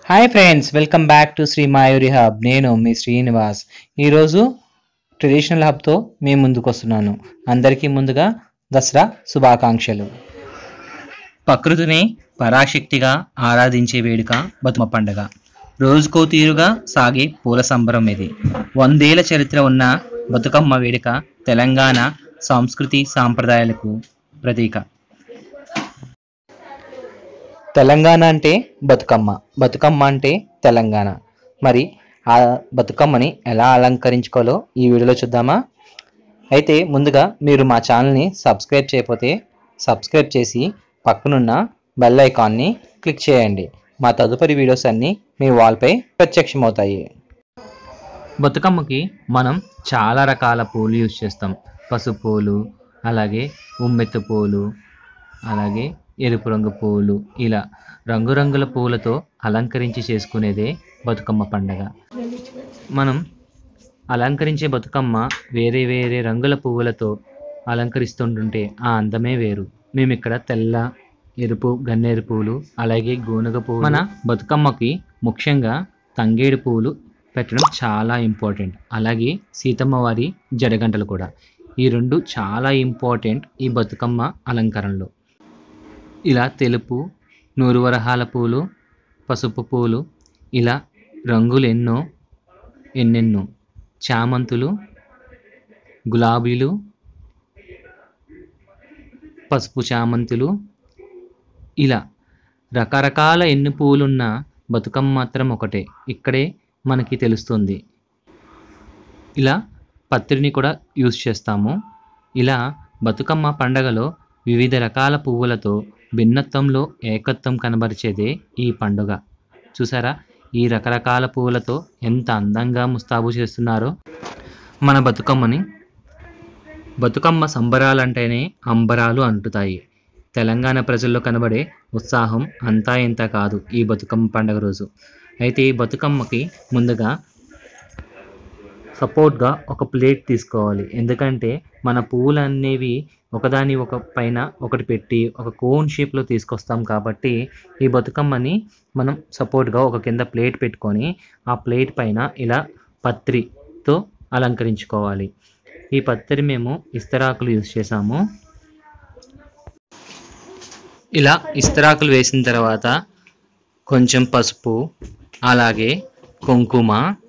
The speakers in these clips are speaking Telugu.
hi friends welcome back to Sri Mayuri hub నేను మీ శ్రీనివాస్ ఈరోజు ట్రెడిషనల్ హబ్తో మీ ముందుకు వస్తున్నాను అందరికీ ముందుగా దసరా శుభాకాంక్షలు ప్రకృతిని పరాశక్తిగా ఆరాధించే వేడుక బతుమ పండుగ రోజుకో తీరుగా సాగే పూల సంబరం ఇది వందేళ్ల చరిత్ర ఉన్న బతుకమ్మ వేడుక తెలంగాణ సంస్కృతి సాంప్రదాయాలకు ప్రతీక తెలంగాణ అంటే బతుకమ్మ బతుకమ్మ అంటే తెలంగాణ మరి ఆ బతుకమ్మని ఎలా అలంకరించుకోవాలో ఈ వీడియోలో చూద్దామా అయితే ముందుగా మీరు మా ఛానల్ని సబ్స్క్రైబ్ చేయకపోతే సబ్స్క్రైబ్ చేసి పక్కనున్న బెల్ ఐకాన్ని క్లిక్ చేయండి మా తదుపరి వీడియోస్ అన్నీ మీ వాల్పై ప్రత్యక్షమవుతాయి బతుకమ్మకి మనం చాలా రకాల పూలు యూజ్ చేస్తాం పసుపు పూలు అలాగే ఉమ్మెత్తు పూలు అలాగే ఎరుపు రంగు పువ్వులు ఇలా రంగురంగుల పువ్వులతో అలంకరించి చేసుకునేదే బతుకమ్మ పండగ మనం అలంకరించే బతుకమ్మ వేరే వేరే రంగుల పువ్వులతో అలంకరిస్తుంటుంటే ఆ అందమే వేరు మేము ఇక్కడ తెల్ల ఎరుపు గన్నేరు పువ్వులు అలాగే గోనుగ పువ్వు మన బతుకమ్మకి ముఖ్యంగా తంగేడు పువ్వులు పెట్టడం చాలా ఇంపార్టెంట్ అలాగే సీతమ్మ వారి జడగంటలు కూడా ఈ రెండు చాలా ఇంపార్టెంట్ ఈ బతుకమ్మ అలంకరణలో ఇలా తెలుపు నూరు వరహాల పూలు పసుపు పూలు ఇలా రంగులు ఎన్నో ఎన్నెన్నో చామంతులు గులాబీలు పసుపు చామంతులు ఇలా రకరకాల ఎన్ని పువ్వులున్న బతుకమ్మ మాత్రం ఒకటే ఇక్కడే మనకి తెలుస్తుంది ఇలా పత్రిని కూడా యూజ్ చేస్తాము ఇలా బతుకమ్మ పండగలో వివిధ రకాల పువ్వులతో భిన్నత్వంలో ఏకత్వం కనబరిచేదే ఈ పండుగ చూసారా ఈ రకరకాల పువ్వులతో ఎంత అందంగా ముస్తాబు చేస్తున్నారో మన బతుకమ్మని బతుకమ్మ సంబరాలంటేనే అంబరాలు అంటుతాయి తెలంగాణ ప్రజల్లో కనబడే ఉత్సాహం అంతా ఇంత కాదు ఈ బతుకమ్మ పండుగ రోజు అయితే ఈ బతుకమ్మకి ముందుగా సపోర్ట్గా ఒక ప్లేట్ తీసుకోవాలి ఎందుకంటే మన పువ్వులు అనేవి ఒకదాని ఒక పైన ఒకటి పెట్టి ఒక కోన్ షేప్లో తీసుకొస్తాం కాబట్టి ఈ బతుకమ్మని మనం సపోర్ట్గా ఒక కింద ప్లేట్ పెట్టుకొని ఆ ప్లేట్ పైన ఇలా పత్రితో అలంకరించుకోవాలి ఈ పత్రి మేము ఇస్తరాకులు యూజ్ చేసాము ఇలా ఇస్తరాకులు వేసిన తర్వాత కొంచెం పసుపు అలాగే కుంకుమ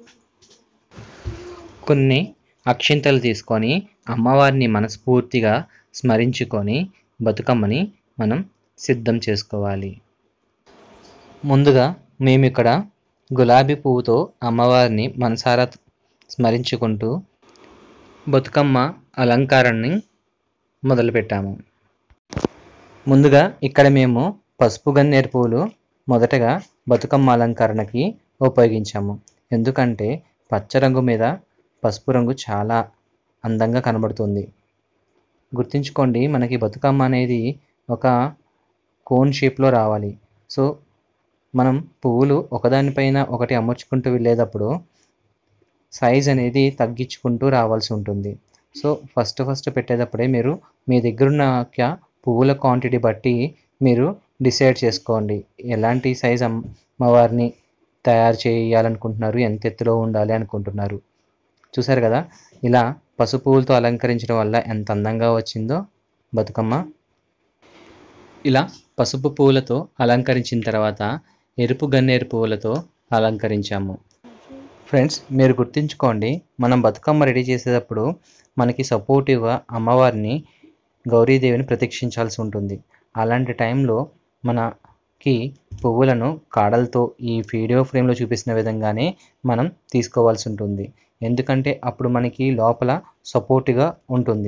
కొన్ని అక్షింతలు తీసుకొని అమ్మవారిని మనస్ఫూర్తిగా స్మరించుకొని బతుకమ్మని మనం సిద్ధం చేసుకోవాలి ముందుగా మేము ఇక్కడ గులాబీ పువ్వుతో అమ్మవారిని మనసారా స్మరించుకుంటూ బతుకమ్మ అలంకారాన్ని మొదలుపెట్టాము ముందుగా ఇక్కడ మేము పసుపు గన్నేరు పువ్వులు మొదటగా బతుకమ్మ అలంకరణకి ఉపయోగించాము ఎందుకంటే పచ్చ రంగు మీద పసుపు రంగు చాలా అందంగా కనబడుతుంది గుర్తుంచుకోండి మనకి బతుకమ్మ అనేది ఒక కోన్ షేప్లో రావాలి సో మనం పువ్వులు ఒకదానిపైన ఒకటి అమర్చుకుంటూ వెళ్ళేటప్పుడు సైజ్ అనేది తగ్గించుకుంటూ రావాల్సి ఉంటుంది సో ఫస్ట్ ఫస్ట్ పెట్టేటప్పుడే మీరు మీ దగ్గరున్న యొక్క పువ్వుల క్వాంటిటీ బట్టి మీరు డిసైడ్ చేసుకోండి ఎలాంటి సైజ్ అమ్మవారిని తయారు చేయాలనుకుంటున్నారు ఎంత ఎత్తులో ఉండాలి అనుకుంటున్నారు చూసారు కదా ఇలా పసుపు పువ్వులతో అలంకరించడం వల్ల ఎంత అందంగా వచ్చిందో బతుకమ్మ ఇలా పసుపు పువ్వులతో అలంకరించిన తర్వాత ఎరుపు గన్నేరు పువ్వులతో అలంకరించాము ఫ్రెండ్స్ మీరు గుర్తుంచుకోండి మనం బతుకమ్మ రెడీ చేసేటప్పుడు మనకి సపోర్టివ్గా అమ్మవారిని గౌరీదేవిని ప్రతీక్షించాల్సి ఉంటుంది అలాంటి టైంలో మనకి పువ్వులను కాడలతో ఈ వీడియో ఫ్రేమ్లో చూపిస్తున్న విధంగానే మనం తీసుకోవాల్సి ఉంటుంది ఎందుకంటే అప్పుడు మనకి లోపల సపోర్ట్గా ఉంటుంది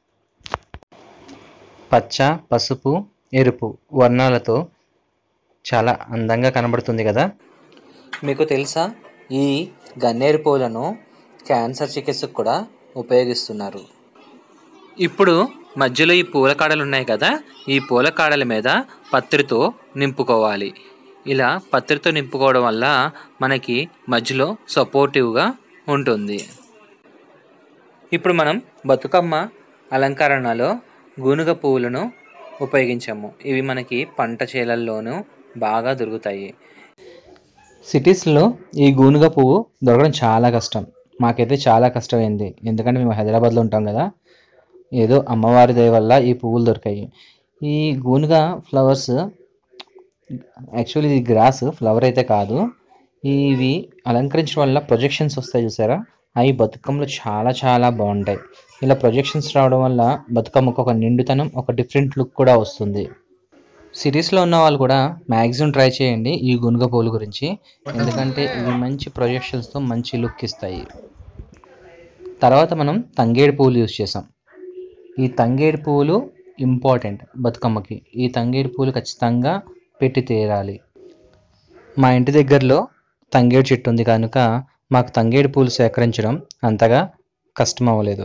పచ్చ పసుపు ఎరుపు వర్ణాలతో చాలా అందంగా కనబడుతుంది కదా మీకు తెలుసా ఈ గన్నేరు పూలను క్యాన్సర్ చికిత్సకు కూడా ఉపయోగిస్తున్నారు ఇప్పుడు మధ్యలో ఈ పూల కాడలు ఉన్నాయి కదా ఈ పూల కాడల మీద పత్రితో నింపుకోవాలి ఇలా పత్రితో నింపుకోవడం వల్ల మనకి మధ్యలో సపోర్టివ్గా ఉంటుంది ఇప్పుడు మనం బతుకమ్మ అలంకరణలో గూనుగ పువ్వులను ఉపయోగించాము ఇవి మనకి పంట చేలల్లోనూ బాగా దొరుకుతాయి సిటీస్లో ఈ గూనుగ పువ్వు దొరకడం చాలా కష్టం మాకైతే చాలా కష్టమైంది ఎందుకంటే మేము హైదరాబాద్లో ఉంటాం కదా ఏదో అమ్మవారి దయ వల్ల ఈ పువ్వులు దొరికాయి ఈ గూనుగ ఫ్లవర్స్ యాక్చువల్లీ ఇది గ్రాస్ ఫ్లవర్ అయితే కాదు ఇవి అలంకరించడం వల్ల ప్రొజెక్షన్స్ వస్తాయి చూసారా అవి బతుకమ్మలో చాలా చాలా బాగుంటాయి ఇలా ప్రొజెక్షన్స్ రావడం వల్ల బతుకమ్మకు ఒక నిండుతనం ఒక డిఫరెంట్ లుక్ కూడా వస్తుంది సిటీస్లో ఉన్న వాళ్ళు కూడా మ్యాక్సిమం ట్రై చేయండి ఈ గునుగ పూలు గురించి ఎందుకంటే ఇవి మంచి ప్రొజెక్షన్స్తో మంచి లుక్ ఇస్తాయి తర్వాత మనం తంగేడు పువ్వులు యూస్ చేసాం ఈ తంగేడు పువ్వులు ఇంపార్టెంట్ బతుకమ్మకి ఈ తంగేడు పువ్వులు ఖచ్చితంగా పెట్టి తీరాలి మా ఇంటి దగ్గరలో తంగేడు చెట్టు ఉంది కనుక మాకు తంగేడు పూలు సేకరించడం అంతగా కష్టం అవ్వలేదు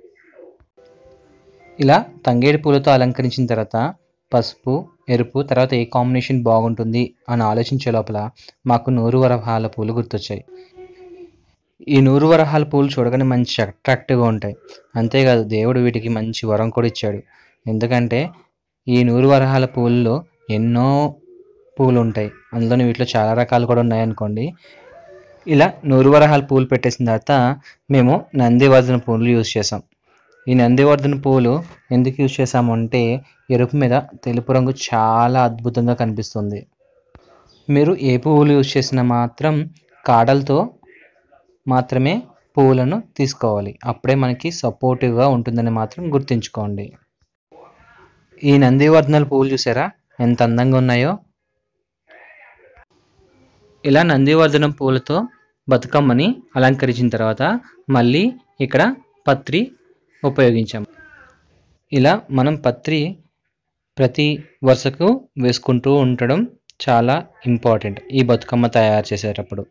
ఇలా తంగేడు పూలతో అలంకరించిన తర్వాత పసుపు ఎరుపు తర్వాత ఏ కాంబినేషన్ బాగుంటుంది అని ఆలోచించే లోపల మాకు నూరు వరహాల పూలు గుర్తొచ్చాయి ఈ నూరు వరహాల పూలు చూడగానే మంచి అట్రాక్టివ్గా ఉంటాయి అంతేకాదు దేవుడు వీటికి మంచి వరం కూడా ఇచ్చాడు ఎందుకంటే ఈ నూరు వరహాల పూల్లో ఎన్నో పూలు ఉంటాయి అందులోని వీటిలో చాలా రకాలు కూడా ఉన్నాయనుకోండి ఇలా నూరు వరహాల పూలు పెట్టేసిన తర్వాత మేము నందివర్ధన పూలు యూజ్ చేసాం ఈ నందివర్ధన పువ్వులు ఎందుకు యూజ్ చేసామంటే ఎరుపు మీద తెలుపు రంగు చాలా అద్భుతంగా కనిపిస్తుంది మీరు ఏ పువ్వులు యూజ్ చేసినా మాత్రం కాడలతో మాత్రమే పువ్వులను తీసుకోవాలి అప్పుడే మనకి సపోర్టివ్గా ఉంటుందని మాత్రం గుర్తుంచుకోండి ఈ నందివర్ధనల పువ్వులు చూసారా ఎంత అందంగా ఉన్నాయో ఇలా నందివర్ధనం పూలతో బతుకమ్మని అలంకరించిన తర్వాత మళ్ళీ ఇక్కడ పత్రి ఉపయోగించాం ఇలా మనం పత్రి ప్రతి వరుసకు వేసుకుంటూ ఉండడం చాలా ఇంపార్టెంట్ ఈ బతుకమ్మ తయారు చేసేటప్పుడు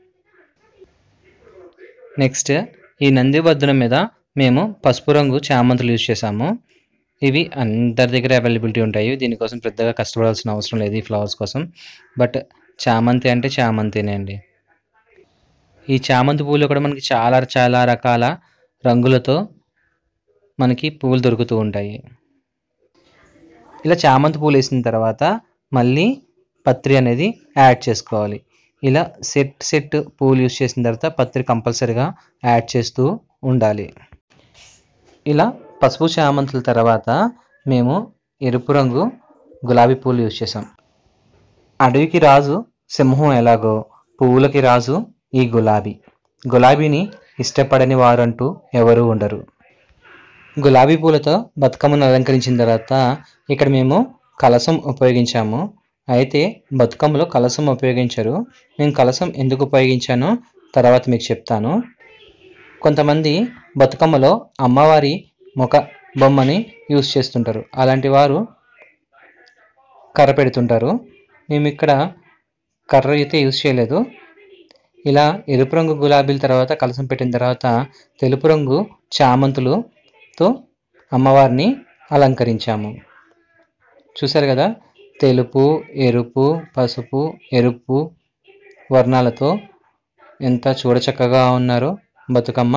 నెక్స్ట్ ఈ నందివర్ధనం మీద మేము పసుపు రంగు చామంతులు యూజ్ చేసాము ఇవి అందరి దగ్గర అవైలబిలిటీ ఉంటాయి దీనికోసం పెద్దగా కష్టపడాల్సిన అవసరం లేదు ఈ ఫ్లవర్స్ కోసం బట్ చామంతి అంటే చామంతినే అండి ఈ చామంతి పూలు కూడా మనకి చాలా చాలా రకాల రంగులతో మనకి పువ్వులు దొరుకుతూ ఉంటాయి ఇలా చామంతి పూలు వేసిన తర్వాత మళ్ళీ పత్రి అనేది యాడ్ చేసుకోవాలి ఇలా సెట్ సెట్ పూలు యూస్ చేసిన తర్వాత పత్రి కంపల్సరిగా యాడ్ చేస్తూ ఉండాలి ఇలా పసుపు చామంతుల తర్వాత మేము ఎరుపు రంగు గులాబీ పూలు యూస్ చేసాం అడవికి రాజు సింహం ఎలాగో పువ్వులకి రాజు ఈ గులాబీ గులాబీని ఇష్టపడని వారంటూ ఎవరు ఉండరు గులాబీ పూలతో బతుకమ్మను అలంకరించిన తర్వాత ఇక్కడ మేము కలసం ఉపయోగించాము అయితే బతుకమ్మలో కలసం ఉపయోగించరు నేను కలసం ఎందుకు ఉపయోగించానో తర్వాత మీకు చెప్తాను కొంతమంది బతుకమ్మలో అమ్మవారి ముఖ బొమ్మని యూస్ చేస్తుంటారు అలాంటి వారు కర్ర పెడుతుంటారు మేము ఇక్కడ కర్ర అయితే యూస్ చేయలేదు ఇలా ఎరుపు రంగు గులాబీల తర్వాత కలసం పెట్టిన తర్వాత తెలుపు రంగు చామంతులతో అమ్మవారిని అలంకరించాము చూసారు కదా తెలుపు ఎరుపు పసుపు ఎరుపు వర్ణాలతో ఎంత చూడచక్కగా ఉన్నారో బతుకమ్మ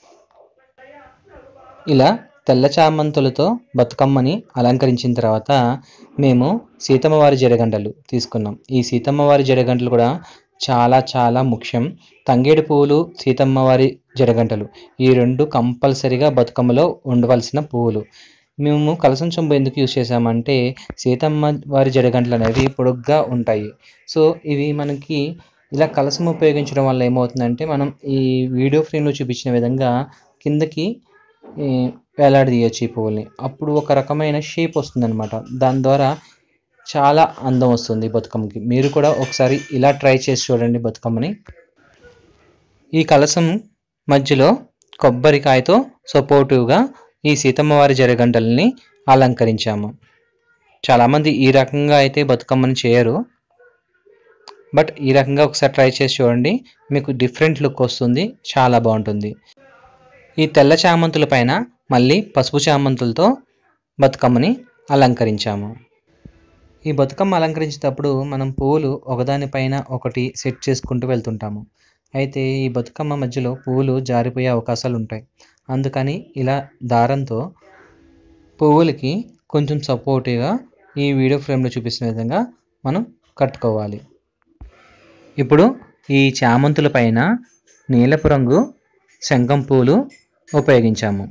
ఇలా తెల్ల చామంతులతో బతుకమ్మని అలంకరించిన తర్వాత మేము సీతమ్మవారి జడగంటలు తీసుకున్నాం ఈ సీతమ్మవారి జడగంటలు కూడా చాలా చాలా ముఖ్యం తంగేడు పువ్వులు సీతమ్మవారి జడగంటలు ఈ రెండు కంపల్సరిగా బతుకమ్మలో ఉండవలసిన పువ్వులు మేము కలసం చెంబు ఎందుకు యూజ్ చేసామంటే సీతమ్మ వారి జడగంటలు అనేవి పొడుగ్గా ఉంటాయి సో ఇవి మనకి ఇలా కలసం ఉపయోగించడం వల్ల ఏమవుతుందంటే మనం ఈ వీడియో ఫ్రేమ్లో చూపించిన విధంగా కిందకి ఈ, వేలాడదీయచ్చు ఈ పువ్వుల్ని అప్పుడు ఒక రకమైన షేప్ వస్తుందన్నమాట దాని ద్వారా చాలా అందం వస్తుంది బతుకమ్మకి మీరు కూడా ఒకసారి ఇలా ట్రై చేసి చూడండి బతుకమ్మని ఈ కలసం మధ్యలో కొబ్బరికాయతో సపోర్టివ్గా ఈ సీతమ్మ వారి జరగంటల్ని అలంకరించాము చాలామంది ఈ రకంగా అయితే బతుకమ్మని చేయరు బట్ ఈ రకంగా ఒకసారి ట్రై చేసి చూడండి మీకు డిఫరెంట్ లుక్ వస్తుంది చాలా బాగుంటుంది ఈ తెల్ల చామంతుల పైన మళ్ళీ పసుపు చామంతులతో బతుకమ్మని అలంకరించాము ఈ బతుకమ్మ అలంకరించేటప్పుడు మనం పువ్వులు ఒకదానిపైన ఒకటి సెట్ చేసుకుంటూ వెళ్తుంటాము అయితే ఈ బతుకమ్మ మధ్యలో పువ్వులు జారిపోయే అవకాశాలు ఉంటాయి అందుకని ఇలా దారంతో పువ్వులకి కొంచెం సపోర్టివ్గా ఈ వీడియో ఫ్రేమ్లో చూపిస్తున్న విధంగా మనం కట్టుకోవాలి ఇప్పుడు ఈ చామంతుల పైన నీలపు రంగు శంఖం పూలు ఉపయోగించాము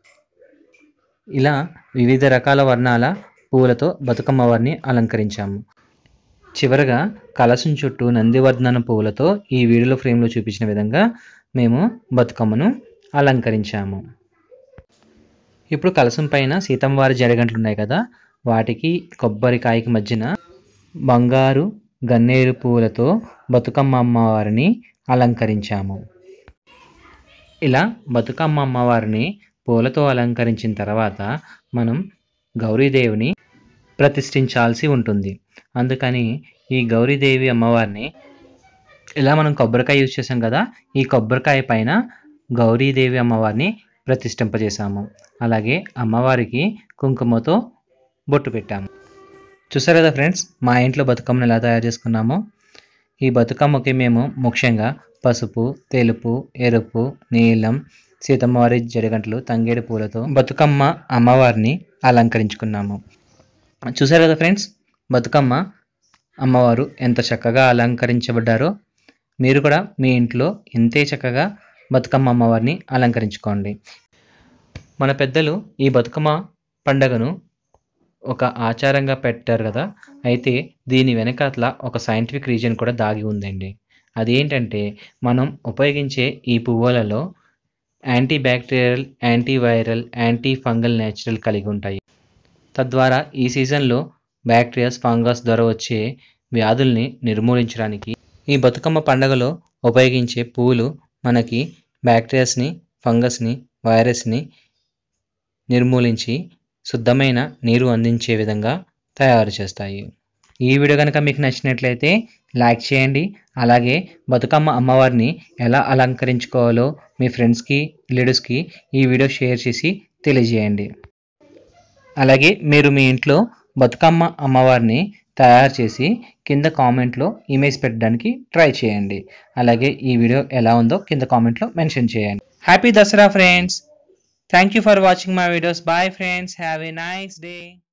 ఇలా వివిధ రకాల వర్ణాల పూలతో బతుకమ్మ వారిని అలంకరించాము చివరగా కలశం చుట్టూ నందివర్ధన పువ్వులతో ఈ వీడియోలో ఫ్రేమ్లో చూపించిన విధంగా మేము బతుకమ్మను అలంకరించాము ఇప్పుడు కలశం పైన సీతంవారి జడగంటలు ఉన్నాయి కదా వాటికి కొబ్బరికాయకి మధ్యన బంగారు గన్నేరు పువ్వులతో బతుకమ్మ అమ్మవారిని అలంకరించాము ఇలా బతుకమ్మ అమ్మవారిని పూలతో అలంకరించిన తర్వాత మనం గౌరీదేవిని ప్రతిష్ఠించాల్సి ఉంటుంది అందుకని ఈ గౌరీదేవి అమ్మవారిని ఇలా మనం కొబ్బరికాయ యూజ్ చేసాం కదా ఈ కొబ్బరికాయ పైన గౌరీదేవి అమ్మవారిని ప్రతిష్ఠింపజేశాము అలాగే అమ్మవారికి కుంకుమతో బొట్టు పెట్టాము చూసారు కదా ఫ్రెండ్స్ మా ఇంట్లో బతుకమ్మను ఎలా తయారు చేసుకున్నామో ఈ బతుకమ్మకి మేము ముఖ్యంగా పసుపు తెలుపు ఎరుపు నీలం సీతమ్మవారి జడగంటలు తంగేడు పూలతో బతుకమ్మ అమ్మవారిని అలంకరించుకున్నాము చూసారు కదా ఫ్రెండ్స్ బతుకమ్మ అమ్మవారు ఎంత చక్కగా అలంకరించబడ్డారో మీరు కూడా మీ ఇంట్లో ఇంతే చక్కగా బతుకమ్మ అమ్మవారిని అలంకరించుకోండి మన పెద్దలు ఈ బతుకమ్మ పండగను ఒక ఆచారంగా పెట్టారు కదా అయితే దీని వెనకాతల ఒక సైంటిఫిక్ రీజన్ కూడా దాగి ఉందండి అదేంటంటే మనం ఉపయోగించే ఈ పువ్వులలో antibacterial antiviral antifungal natural కలిగి ఉంటాయి తద్వారా ఈ సీజన్లో బ్యాక్టీరియాస్ ఫంగస్ ద్వారా వచ్చే వ్యాధుల్ని నిర్మూలించడానికి ఈ బతుకమ్మ పండుగలో ఉపయోగించే పూలు మనకి బ్యాక్టీరియాస్ని ఫంగస్ని వైరస్ని నిర్మూలించి శుద్ధమైన నీరు అందించే విధంగా తయారు చేస్తాయి ఈ వీడియో కనుక మీకు నచ్చినట్లయితే లైక్ చేయండి అలాగే బతుకమ్మ అమ్మవారిని ఎలా అలంకరించుకోవాలో మీ ఫ్రెండ్స్కి రిలేటివ్స్కి ఈ వీడియో షేర్ చేసి తెలియజేయండి అలాగే మీరు మీ ఇంట్లో బతుకమ్మ అమ్మవారిని తయారు చేసి కింద కామెంట్లో ఇమేజ్ పెట్టడానికి ట్రై చేయండి అలాగే ఈ వీడియో ఎలా ఉందో కింద కామెంట్లో మెన్షన్ చేయండి happy Dasara friends thank you for watching my videos bye friends have a nice day